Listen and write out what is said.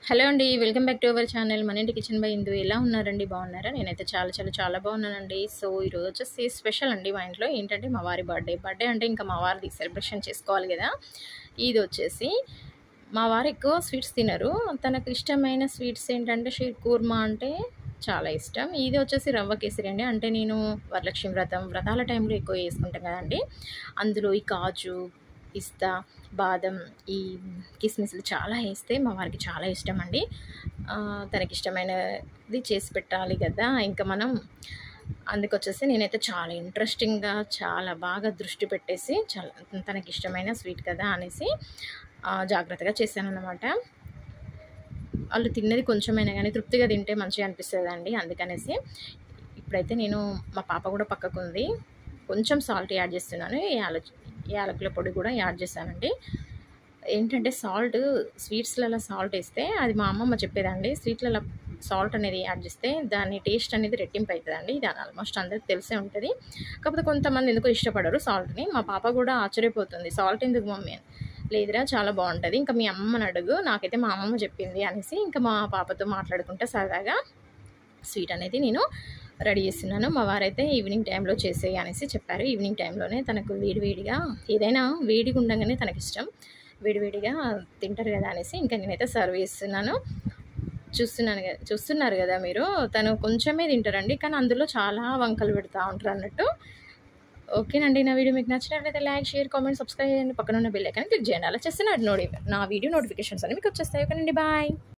hello అండి welcome back to our channel మన ఇంటి కిచెన్ బై ఇందు ఎలా ఉన్నారండి బాగున్నారా నేనైతే చాలా చాలా చాలా బాగున్నానండి సో ఈరోజు వచ్చేసి స్పెషల్ అండి మా ఇంట్లో ఏంటంటే మా వారి బర్త్డే బర్త్డే అంటే ఇంకా మా వారిది సెలబ్రేషన్ చేసుకోవాలి కదా ఇది వచ్చేసి మా వారు ఎక్కువ స్వీట్స్ తినరు తనకు ఇష్టమైన స్వీట్స్ ఏంటంటే షీర్ కూర్మా అంటే చాలా ఇష్టం ఇది వచ్చేసి రవ్వ కేసరి అండి అంటే నేను వరలక్ష్మి వ్రతం వ్రతాల టైంలో ఎక్కువ వేసుకుంటాం కదండి అందులో ఈ కాజు పిస్తా బాదం ఈ కిస్మిస్లు చాలా వేస్తే మా వారికి చాలా ఇష్టం అండి ఆ, తనకి ఇష్టమైనది చేసి పెట్టాలి కదా ఇంకా మనం అందుకొచ్చేసి నేనైతే చాలా ఇంట్రెస్టింగ్గా చాలా బాగా దృష్టి పెట్టేసి చాలా తనకి ఇష్టమైన స్వీట్ కదా అనేసి ఆ, జాగ్రత్తగా చేశాను అనమాట వాళ్ళు తిన్నది కొంచెమైనా కానీ తృప్తిగా తింటే మంచిగా అనిపిస్తుంది అండి అందుకనేసి ఇప్పుడైతే నేను మా పాప కూడా పక్కకు ఉంది కొంచెం సాల్ట్ యాడ్ చేస్తున్నాను యాల యాలకుల పొడి కూడా యాడ్ చేశానండి ఏంటంటే సాల్ట్ స్వీట్స్లలో సాల్ట్ వేస్తే అది మా అమ్మమ్మ చెప్పేదండి స్వీట్లలో సాల్ట్ అనేది యాడ్ చేస్తే దాని టేస్ట్ అనేది రెట్టింపు అవుతుందండి ఇది ఆల్మోస్ట్ అందరికి తెలిసే ఉంటుంది కాకపోతే కొంతమంది ఎందుకో ఇష్టపడరు సాల్ట్ని మా పాప కూడా ఆశ్చర్యపోతుంది సాల్ట్ ఎందుకు మమ్మీ అని లేదురా చాలా బాగుంటుంది ఇంకా మీ అమ్మని అడుగు నాకైతే మా అమ్మమ్మ చెప్పింది అనేసి ఇంకా మా పాపతో మాట్లాడుకుంటే సరదాగా స్వీట్ అనేది నేను రెడీ చేస్తున్నాను మా వారైతే ఈవినింగ్ టైంలో చేసేయి అనేసి చెప్పారు ఈవినింగ్ టైంలోనే తనకు వేడివేడిగా ఏదైనా వేడిగా ఉండగానే తనకి ఇష్టం వేడివేడిగా తింటారు కదా అనేసి ఇంకా నేనైతే సర్వ్ చేస్తున్నాను చూస్తున్నాను కదా చూస్తున్నారు కదా మీరు తను కొంచెమే తింటారండి కానీ అందులో చాలా వంకలు పెడతా ఉంటారు అన్నట్టు ఓకేనండి నా వీడియో మీకు నచ్చినట్లయితే లైక్ షేర్ కామెంట్ సబ్స్క్రైబ్ చేయండి పక్కన ఉన్న బెల్ ఐకాన్ క్లిక్ చేయండి అలా చేస్తే నా నోటి నా వీడియో నోటిఫికేషన్స్ అన్ని మీకు వచ్చేస్తాయి ఓకేనండి బాయ్